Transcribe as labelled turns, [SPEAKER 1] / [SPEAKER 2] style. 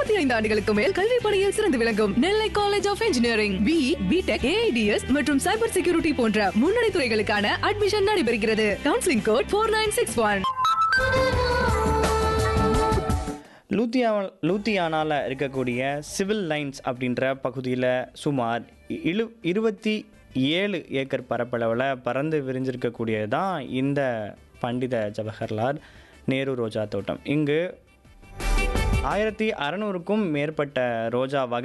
[SPEAKER 1] முப்பத்தி ஐந்து ஆண்டுகளுக்கு மேல் கல்வி பணியில் சிறந்து விளங்கும் Nellai college of engineering B BTech AIDS மற்றும் சைபர் செக்யூரிட்டி போன்ற முன்னணி துறைகளுக்கான அட்மிஷன் நடைபெறுகிறது counselling code four nine six one
[SPEAKER 2] லூத்தியா லூத்தியானாவில் இருக்கக்கூடிய சிவில் லைன்ஸ் அப்படின்ற பகுதியில் சுமார் இழு இருபத்தி ஏழு ஏக்கர் பரப்பளவில் பறந்து விரிஞ்சிருக்கக்கூடியது தான் இந்த பண்டித ஜவஹர்லால் நேரு ரோஜா தோட்டம் இங்கு ஆயிரத்தி அறநூறுக்கும் மேற்பட்ட ரோஜா வகை